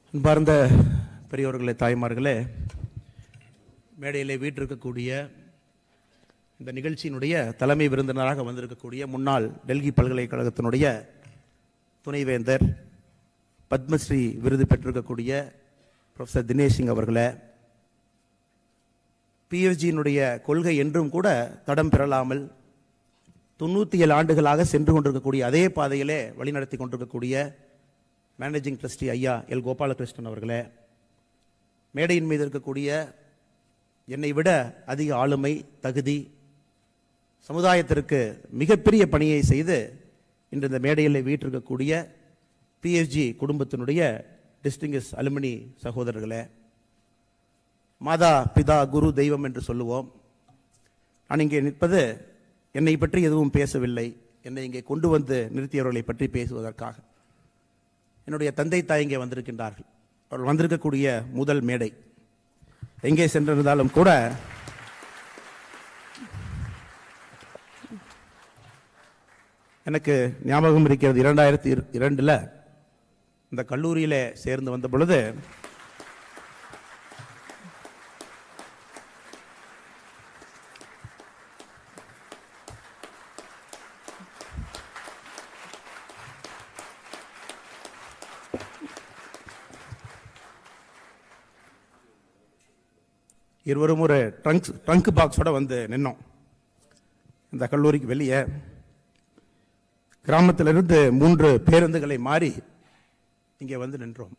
அன்பார்ந்த பெரியோர்களே தாய்மார்களே மேடையிலே வீற்றிருக்கக்கூடிய இந்த நிகழ்ச்சியினுடைய தலைமை விருந்தினராக வந்திருக்கக்கூடிய முன்னாள் டெல்லி பல்கலைக்கழகத்தினுடைய துணைவேந்தர் பத்மஸ்ரீ விருது பெற்றிருக்கக்கூடிய ப்ரொஃபசர் தினேஷ் சிங் அவர்களே பிஎஃப்ஜியினுடைய கொள்கை என்றும் கூட தடம் பெறலாமல் தொண்ணூற்றி ஏழு ஆண்டுகளாக சென்று கொண்டிருக்கக்கூடிய அதே பாதையிலே வழிநடத்தி கொண்டிருக்கக்கூடிய மேனேஜிங் ட்ரஸ்டி ஐயா எல் கோபாலகிருஷ்ணன் அவர்களே மேடையின் மீது இருக்கக்கூடிய என்னை விட அதிக ஆளுமை தகுதி சமுதாயத்திற்கு மிகப்பெரிய பணியை செய்து இன்று இந்த மேடையில் வீற்றிருக்கக்கூடிய பிஎஸ்ஜி குடும்பத்தினுடைய டிஸ்டிங்கிஸ் அலுமினி சகோதரர்களே மாதா பிதா குரு தெய்வம் என்று சொல்லுவோம் நான் இங்கே நிற்பது என்னை பற்றி எதுவும் பேசவில்லை என்னை இங்கே கொண்டு வந்து நிறுத்தியவர்களை பற்றி பேசுவதற்காக என்னுடைய தந்தை தாய் இங்கே வந்திருக்கின்றார்கள் அவர்கள் வந்திருக்கக்கூடிய முதல் மேடை எங்கே சென்றிருந்தாலும் கூட எனக்கு ஞாபகம் இருக்கிறது இரண்டாயிரத்தி இரு- இரண்டுல இந்த கல்லூரியில சேர்ந்து வந்த பொழுது இருவரும் ஒரு ட்ரங்க் ட்ரங்க் பாக்ஸோட வந்து நின்னோம் இந்த கல்லூரிக்கு வெளியே கிராமத்திலிருந்து மூன்று பேருந்துகளை மாறி இங்கே வந்து நின்றோம்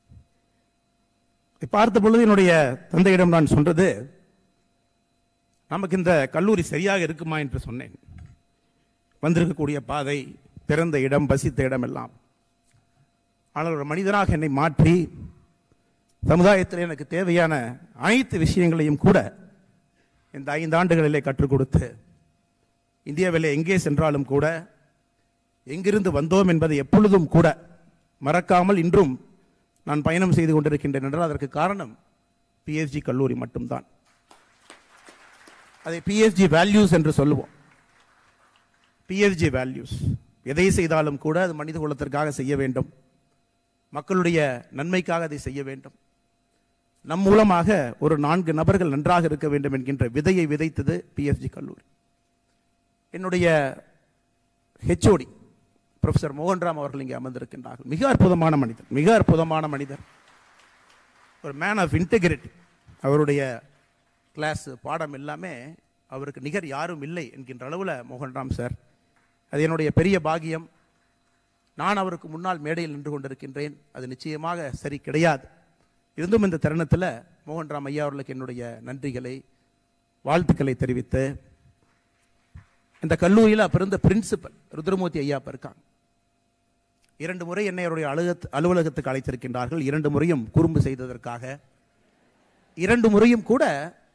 இதை பார்த்த பொழுது என்னுடைய தந்தையிடம் நான் சொன்னது நமக்கு இந்த கல்லூரி சரியாக இருக்குமா என்று சொன்னேன் வந்திருக்கக்கூடிய பாதை பிறந்த இடம் பசித்த இடம் எல்லாம் ஆனால் ஒரு மனிதனாக என்னை மாற்றி சமுதாயத்தில் எனக்கு தேவையான அனைத்து விஷயங்களையும் கூட இந்த ஐந்து ஆண்டுகளிலே கற்றுக் கொடுத்து இந்தியாவிலே எங்கே சென்றாலும் கூட எங்கிருந்து வந்தோம் என்பதை எப்பொழுதும் கூட மறக்காமல் இன்றும் நான் பயணம் செய்து கொண்டிருக்கின்றேன் என்றால் அதற்கு காரணம் பிஎஸ்ஜி கல்லூரி மட்டும்தான் அதை பிஎஸ்ஜி வேல்யூஸ் என்று சொல்லுவோம் பிஎஸ்ஜி வேல்யூஸ் எதை செய்தாலும் கூட அது மனித குலத்திற்காக செய்ய வேண்டும் மக்களுடைய நன்மைக்காக அதை செய்ய வேண்டும் நம் மூலமாக ஒரு நான்கு நபர்கள் நன்றாக இருக்க வேண்டும் என்கின்ற விதையை விதைத்தது பிஎஸ்ஜி கல்லூரி என்னுடைய ஹெச்ஓடி ப்ரொஃபசர் மோகன்ராம் அவர்கள் இங்கே அமர்ந்திருக்கின்றார்கள் மிக அற்புதமான மனிதர் மிக அற்புதமான மனிதர் ஒரு மேன் ஆஃப் இன்டெகிரிட்டி அவருடைய கிளாஸ் பாடம் எல்லாமே அவருக்கு நிகர் யாரும் இல்லை என்கின்ற அளவில் மோகன்ராம் சார் அது என்னுடைய பெரிய பாகியம் நான் அவருக்கு முன்னால் மேடையில் நின்று கொண்டிருக்கின்றேன் அது நிச்சயமாக சரி கிடையாது இருந்தும் இந்த தருணத்தில் மோகன்ராம் ஐயா அவர்களுக்கு என்னுடைய நன்றிகளை வாழ்த்துக்களை தெரிவித்து இந்த கல்லூரியில் அப்ப இருந்த பிரின்சிபல் ருத்ரமூர்த்தி ஐயா அப்ப இருக்காங்க இரண்டு முறை என்னை அவருடைய அலுவலகத்து அலுவலகத்துக்கு அழைத்திருக்கின்றார்கள் இரண்டு முறையும் குறும்பு செய்ததற்காக இரண்டு முறையும் கூட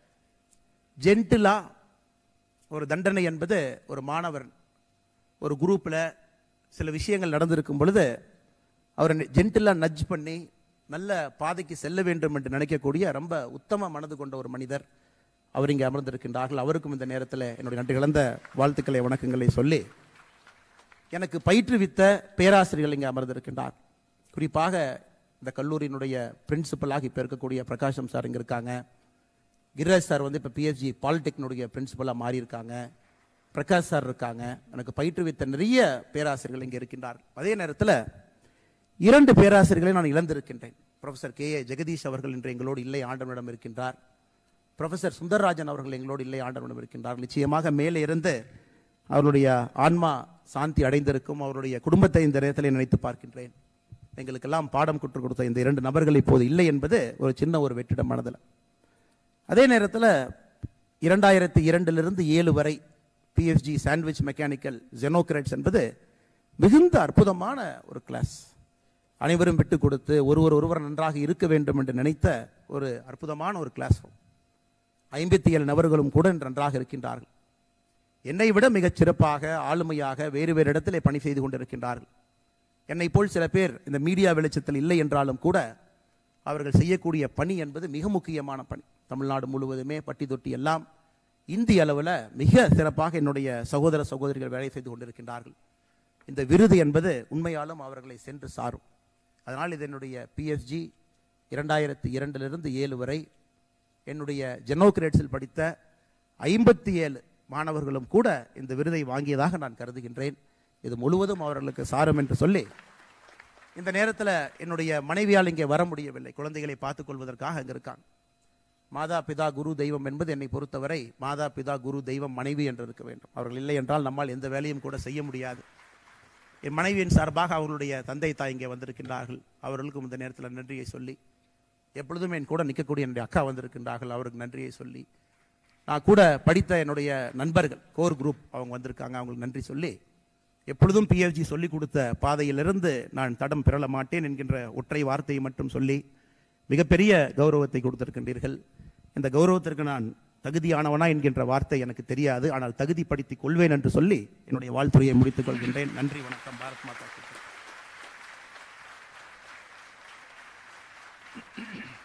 ஜென்டிலா ஒரு தண்டனை என்பது ஒரு மாணவர் ஒரு குரூப்பில் சில விஷயங்கள் நடந்திருக்கும் பொழுது அவரை ஜென்டிலா நட்ஜ் பண்ணி நல்ல பாதைக்கு செல்ல வேண்டும் என்று நினைக்கக்கூடிய ரொம்ப உத்தம மனது கொண்ட ஒரு மனிதர் அவர் இங்கே அமர்ந்திருக்கின்றார்கள் அவருக்கும் இந்த நேரத்தில் என்னுடைய நன்றி கலந்த வாழ்த்துக்களை வணக்கங்களை சொல்லி எனக்கு பயிற்றுவித்த பேராசிரியர்கள் இங்கே அமர்ந்திருக்கின்றார் குறிப்பாக இந்த கல்லூரியினுடைய பிரின்சிபலாக இப்போ இருக்கக்கூடிய பிரகாஷம் சார் இங்கே இருக்காங்க கிரிராஜ் சார் வந்து இப்போ பிஎஸ்ஜி பாலிடெக்னுடைய பிரின்சிபலாக மாறி இருக்காங்க பிரகாஷ் சார் இருக்காங்க எனக்கு பயிற்றுவித்த நிறைய பேராசிரியர்கள் இங்கே இருக்கின்றார் அதே நேரத்தில் இரண்டு பேராசிரியர்களை நான் இழந்திருக்கின்றேன் ப்ரொஃபசர் கே ஏ ஜெகதீஷ் அவர்கள் இன்று எங்களோடு இல்லை ஆண்டவனிடம் இருக்கின்றார் ப்ரொஃபசர் சுந்தரராஜன் அவர்கள் எங்களோடு இல்லை ஆண்டவனிடம் இருக்கின்றார் நிச்சயமாக மேலே இருந்து அவருடைய ஆன்மா சாந்தி அடைந்திருக்கும் அவருடைய குடும்பத்தை இந்த நேரத்தில் நினைத்து பார்க்கின்றேன் எங்களுக்கெல்லாம் பாடம் கற்றுக் கொடுத்த இந்த இரண்டு நபர்கள் இப்போது இல்லை என்பது ஒரு சின்ன ஒரு வெற்றிடம் மனதில் அதே நேரத்தில் இரண்டாயிரத்தி இரண்டிலிருந்து ஏழு வரை பிஎஃப்ஜி சாண்ட்விச் மெக்கானிக்கல் ஜெனோக்ரேட்ஸ் என்பது மிகுந்த அற்புதமான ஒரு கிளாஸ் அனைவரும் விட்டு கொடுத்து ஒருவர் ஒருவர் நன்றாக இருக்க வேண்டும் என்று நினைத்த ஒரு அற்புதமான ஒரு கிளாஸ் ரூம் ஐம்பத்தி ஏழு நபர்களும் கூட நன்றாக இருக்கின்றார்கள் என்னை விட மிகச் சிறப்பாக ஆளுமையாக வேறு வேறு இடத்திலே பணி செய்து கொண்டிருக்கின்றார்கள் என்னை போல் சில பேர் இந்த மீடியா வெளிச்சத்தில் இல்லை என்றாலும் கூட அவர்கள் செய்யக்கூடிய பணி என்பது மிக முக்கியமான பணி தமிழ்நாடு முழுவதுமே பட்டி தொட்டி எல்லாம் இந்திய அளவில் மிக சிறப்பாக என்னுடைய சகோதர சகோதரிகள் வேலை செய்து கொண்டிருக்கின்றார்கள் இந்த விருது என்பது உண்மையாலும் அவர்களை சென்று சாரும் அதனால் இது என்னுடைய பிஎஸ்ஜி இரண்டாயிரத்தி இரண்டிலிருந்து ஏழு வரை என்னுடைய ஜெனோகிரேட்ஸில் படித்த ஐம்பத்தி ஏழு மாணவர்களும் கூட இந்த விருதை வாங்கியதாக நான் கருதுகின்றேன் இது முழுவதும் அவர்களுக்கு சாரும் என்று சொல்லி இந்த நேரத்தில் என்னுடைய மனைவியால் இங்கே வர முடியவில்லை குழந்தைகளை பார்த்துக் கொள்வதற்காக அங்கே இருக்காங்க மாதா பிதா குரு தெய்வம் என்பது என்னை பொறுத்தவரை மாதா பிதா குரு தெய்வம் மனைவி என்று இருக்க வேண்டும் அவர்கள் இல்லை என்றால் நம்மால் எந்த வேலையும் கூட செய்ய முடியாது என் மனைவியின் சார்பாக அவர்களுடைய தந்தை தாய் இங்கே வந்திருக்கின்றார்கள் அவர்களுக்கும் இந்த நேரத்தில் நன்றியை சொல்லி எப்பொழுதும் என் கூட நிற்கக்கூடிய என்னுடைய அக்கா வந்திருக்கின்றார்கள் அவருக்கு நன்றியை சொல்லி நான் கூட படித்த என்னுடைய நண்பர்கள் கோர் குரூப் அவங்க வந்திருக்காங்க அவங்களுக்கு நன்றி சொல்லி எப்பொழுதும் பிஎஃப்ஜி சொல்லி கொடுத்த பாதையிலிருந்து நான் தடம் பிறள மாட்டேன் என்கின்ற ஒற்றை வார்த்தையை மட்டும் சொல்லி மிகப்பெரிய கௌரவத்தை கொடுத்திருக்கின்றீர்கள் இந்த கௌரவத்திற்கு நான் தகுதியானவனா என்கின்ற வார்த்தை எனக்கு தெரியாது ஆனால் தகுதிப்படுத்திக் கொள்வேன் என்று சொல்லி என்னுடைய வாழ்த்துறையை முடித்துக் கொள்கின்றேன் நன்றி வணக்கம் பாரத் மாதா கி ஜெய்.